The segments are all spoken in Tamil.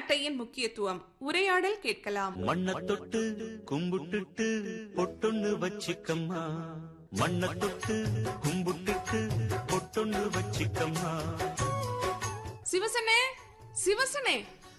அட்டையின் முக்கியத்துவம் உரையாடல் கேட்கலாம் மண்ண தொட்டு கும்பிட்டுட்டு பொட்டொன்னு வச்சிக்கம்மா மண்ண தொட்டு கும்பிட்டுட்டு பொட்டொன்னு வச்சிக்கம்மா சிவசனே சிவசனே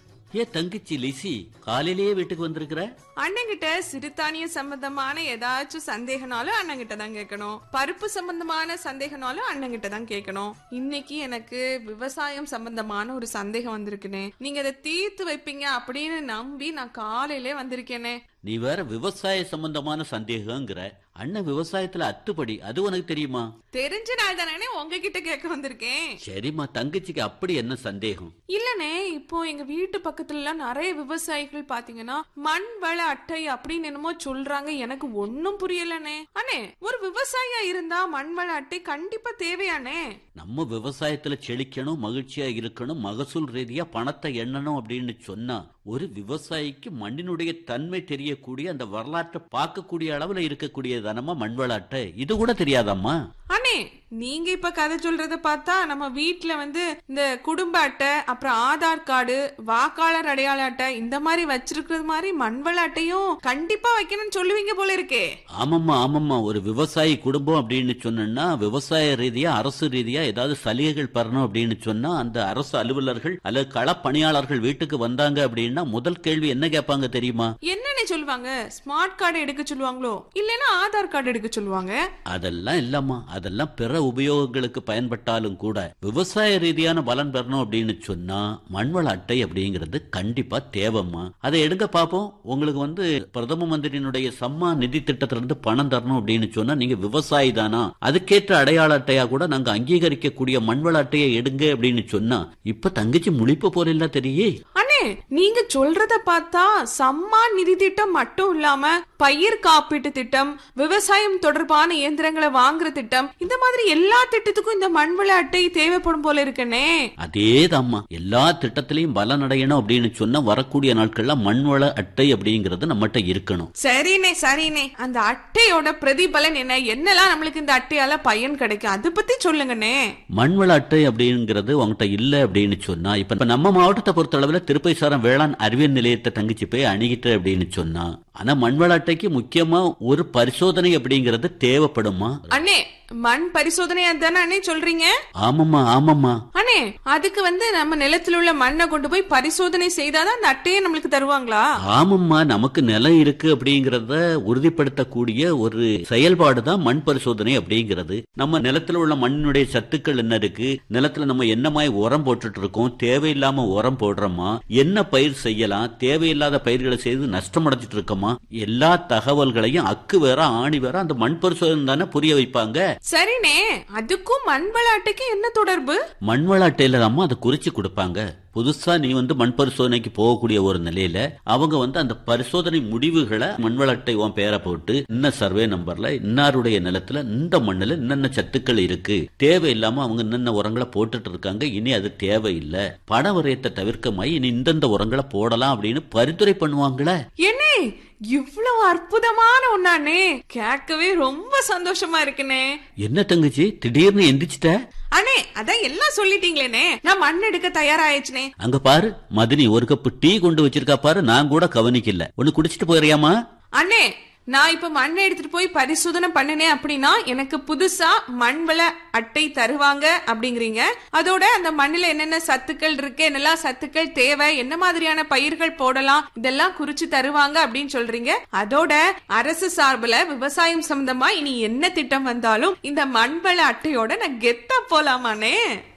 ஏ தங்கச்சி லிசி காலையிலேயே வீட்டுக்கு வந்திருக்கிற அண்ணங்கிட்ட சிறுதானிய சம்பந்தமான ஏதாச்சும் சந்தேகனாலும் அண்ணங்கிட்ட தான் கேட்கணும் பருப்பு சம்பந்தமான சந்தேகனாலும் அண்ணங்கிட்ட தான் கேட்கணும் இன்னைக்கு எனக்கு விவசாயம் சம்பந்தமான ஒரு சந்தேகம் வந்திருக்குனே நீங்க அதை தீர்த்து வைப்பீங்க அப்படின்னு நம்பி நான் காலையிலே வந்திருக்கேனே நீ வேற விவசாய சம்பந்தமான சந்தேகங்கிற அண்ணன் விவசாயத்துல அத்துப்படி அது உனக்கு தெரியுமா தெரிஞ்ச நாள் தானே உங்ககிட்ட கேட்க வந்திருக்கேன் சரிம்மா தங்கச்சிக்கு அப்படி என்ன சந்தேகம் இல்லனே இப்போ எங்க வீட்டு பக்கத்துல எல்லாம் நிறைய விவசாயிகள் பாத்தீங்கன்னா மண் வள அட்டை அப்படின்னு என்னமோ சொல்றாங்க எனக்கு ஒன்னும் புரியலனே அண்ணே ஒரு விவசாயியா இருந்தா மண் வள அட்டை கண்டிப்பா தேவையானே நம்ம விவசாயத்துல செழிக்கணும் மகிழ்ச்சியா இருக்கணும் மகசூல் ரீதியா பணத்தை எண்ணணும் அப்படின்னு சொன்னா ஒரு விவசாயிக்கு மண்ணினுடைய தன்மை தெரியக்கூடிய அந்த வரலாற்றை பார்க்கக்கூடிய அளவுல இருக்கக்கூடிய தானம்மா மண்வள அட்டை இது கூட தெரியாதாம்மா அண்ணே நீங்க இப்ப கதை சொல்றத பார்த்தா நம்ம வீட்ல வந்து இந்த குடும்ப அட்டை அப்புறம் ஆதார் கார்டு வாக்காளர் அடையாள அட்டை இந்த மாதிரி வச்சிருக்கிறது மாதிரி மண்வள அட்டையும் கண்டிப்பா வைக்கணும்னு சொல்லுவீங்க போல இருக்கே ஆமாம்மா ஆமாம்மா ஒரு விவசாயி குடும்பம் அப்படின்னு சொன்னா விவசாய ரீதியா அரசு ரீதியா ஏதாவது சலுகைகள் பெறணும் அப்படின்னு சொன்னா அந்த அரசு அலுவலர்கள் அல்லது களப்பணியாளர்கள் வீட்டுக்கு வந்தாங்க அப்படின்னா முதல் கேள்வி என்ன கேட்பாங்க தெரியுமா என்னன்னு சொல்லுவாங்க ஸ்மார்ட் கார்டு எடுக்க சொல்லுவாங்களோ இல்லைன்னா ஆதார் கார்டு எடுக்க சொல்லுவாங்க அதெல்லாம் இல்லம்மா அதெல்லாம் பிற உபயோகங்களுக்கு பயன்பட்டாலும் கூட விவசாய ரீதியான பலன் பெறணும் அப்படின்னு சொன்னா மண்வள அட்டை அப்படிங்கிறது கண்டிப்பா தேவைம்மா அதை எடுங்க பாப்போம் உங்களுக்கு வந்து பிரதம மந்திரியினுடைய சம்மா நிதி திட்டத்திலிருந்து பணம் தரணும் அப்படின்னு சொன்னா நீங்க விவசாயி தானா அதுக்கேற்ற அடையாள அட்டையா கூட நாங்க அங்கீகரிக்கக்கூடிய மண்வள அட்டையை எடுங்க அப்படின்னு சொன்னா இப்ப தங்கச்சி முழிப்பு போல தெரியே அண்ணே நீங்க சொல்றத பார்த்தா சம்மா நிதி திட்டம் மட்டும் இல்லாம பயிர் காப்பீட்டு திட்டம் விவசாயம் தொடர்பான இயந்திரங்களை வாங்குற திட்டம் இந்த மாதிரி எல்லா திட்டத்துக்கும் இந்த மண்வள அட்டை தேவைப்படும் போல இருக்கனே அதேதாம்மா எல்லா திட்டத்திலையும் பலன் அடையணும் அப்படின்னு சொன்னா வரக்கூடிய நாட்கள்ல மண்வள அட்டை அப்படிங்கிறது நம்மகிட்ட இருக்கணும் சரிண்ணே சரிண்ணே அந்த அட்டையோட பிரதிபலன் என்ன என்னெல்லாம் நம்மளுக்கு இந்த அட்டையால பயன் கிடைக்கும் அதை பத்தி சொல்லுங்கண்ணே மண்வள அட்டை அப்படிங்கிறது உங்ககிட்ட இல்ல அப்படின்னு சொன்னா இப்ப இப்ப நம்ம மாவட்டத்தை பொறுத்த அளவுல திருப்பைசாரம் வேளாண் அறிவியல் நிலையத்தை தங்கிச்சு போய் அணுகிட்டு அப்படின்னு சொன்னா ஆனா மண்வள அட்டைக்கு முக்கியமா ஒரு பரிசோதனை அப்படிங்கிறது தேவைப்படுமா அண்ணே மண் பரிசோதனை தானே அண்ணே சொல்றீங்க ஆமாம்மா ஆமாம்மா அண்ணே அதுக்கு வந்து நம்ம நிலத்துல உள்ள மண்ணை கொண்டு போய் பரிசோதனை செய்தாதான் அந்த அட்டையை நம்மளுக்கு தருவாங்களா ஆமாம்மா நமக்கு நிலம் இருக்கு அப்படிங்கறத உறுதிப்படுத்தக்கூடிய ஒரு செயல்பாடு தான் மண் பரிசோதனை அப்படிங்கிறது நம்ம நிலத்துல உள்ள மண்ணினுடைய சத்துக்கள் என்ன இருக்கு நிலத்துல நம்ம என்ன மாதிரி உரம் போட்டுட்டு இருக்கோம் தேவையில்லாம உரம் போடுறோமா என்ன பயிர் செய்யலாம் தேவையில்லாத பயிர்களை செய்து நஷ்டம் அடைஞ்சிட்டு இருக்கோமா எல்லா தகவல்களையும் அக்கு வேற ஆணி வேற அந்த மண் பரிசோதனை தானே புரிய வைப்பாங்க சரிண்ணே அதுக்கும் மண் வள அட்டைக்கும் என்ன தொடர்பு மண்வள அட்டையில தான் அதை குறிச்சு கொடுப்பாங்க புதுசா நீ வந்து மண் பரிசோதனைக்கு போகக்கூடிய ஒரு நிலையில அவங்க வந்து அந்த பரிசோதனை முடிவுகளை மண்வள அட்டை உன் பேரை போட்டு இன்ன சர்வே நம்பர்ல இன்னாருடைய நிலத்துல இந்த மண்ணுல என்னென்ன சத்துக்கள் இருக்கு தேவையில்லாம அவங்க என்னென்ன உரங்களை போட்டுட்டு இருக்காங்க இனி அது தேவையில்லை பண விரயத்தை தவிர்க்கமாய் இனி இந்தந்த உரங்களை போடலாம் அப்படின்னு பரிந்துரை பண்ணுவாங்களே என்னே இவ்வளவு அற்புதமான ஒண்ணானே கேட்கவே ரொம்ப சந்தோஷமா இருக்குனே என்ன தங்கச்சி திடீர்னு எந்திரிச்சிட்ட அண்ணே அதான் எல்லாம் சொல்லிட்டீங்களேனே நான் மண் எடுக்க தயாராயிடுச்சுனே அங்க பாரு மதினி ஒரு கப்பு டீ கொண்டு வச்சிருக்கா பாரு நான் கூட கவனிக்கல ஒன்னு குடிச்சிட்டு போயிறியாமா அண்ணே நான் இப்ப மண்ணை எடுத்துட்டு போய் பரிசோதனை பண்ணினேன் அப்படின்னா எனக்கு புதுசா மண் வள அட்டை தருவாங்க அப்படிங்கிறீங்க அதோட அந்த மண்ணுல என்னென்ன சத்துக்கள் இருக்கு என்னெல்லாம் சத்துக்கள் தேவை என்ன மாதிரியான பயிர்கள் போடலாம் இதெல்லாம் குறிச்சு தருவாங்க அப்படின்னு சொல்றீங்க அதோட அரசு சார்புல விவசாயம் சம்பந்தமா இனி என்ன திட்டம் வந்தாலும் இந்த மண் வள அட்டையோட நான் கெத்தா போலாமானே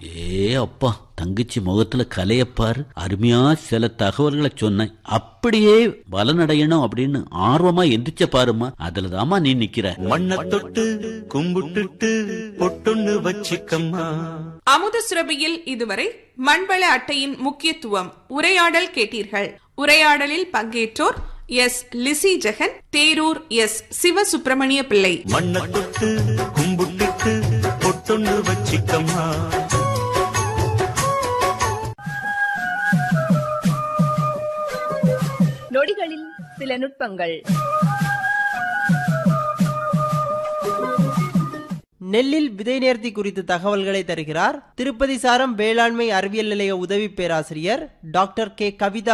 ஏ அப்பா தங்கச்சி முகத்துல கலையப்பாரு அருமையா சில தகவல்களை சொன்னேன் அப்படியே பலனடையணும் அப்படின்னு ஆர்வமா எந்திரிச்ச பாருமா அதுலதாம்மா நீ நிக்கிற மண்ண தொட்டு கும்பிட்டுட்டு பொட்டொன்னு வச்சிக்கம்மா அமுத சுரபியில் இதுவரை மண்வள அட்டையின் முக்கியத்துவம் உரையாடல் கேட்டீர்கள் உரையாடலில் பங்கேற்றோர் எஸ் லிசி ஜெகன் தேரூர் எஸ் சிவசுப்பிரமணிய பிள்ளை மண்ண தொட்டு கும்பிட்டுட்டு பொட்டொன்னு வச்சிக்கம்மா நொடிகளில் சில நுட்பங்கள் நெல்லில் விதை நேர்த்தி குறித்த தகவல்களை தருகிறார் திருப்பதி சாரம் வேளாண்மை அறிவியல் நிலைய உதவி பேராசிரியர் டாக்டர் கே கவிதா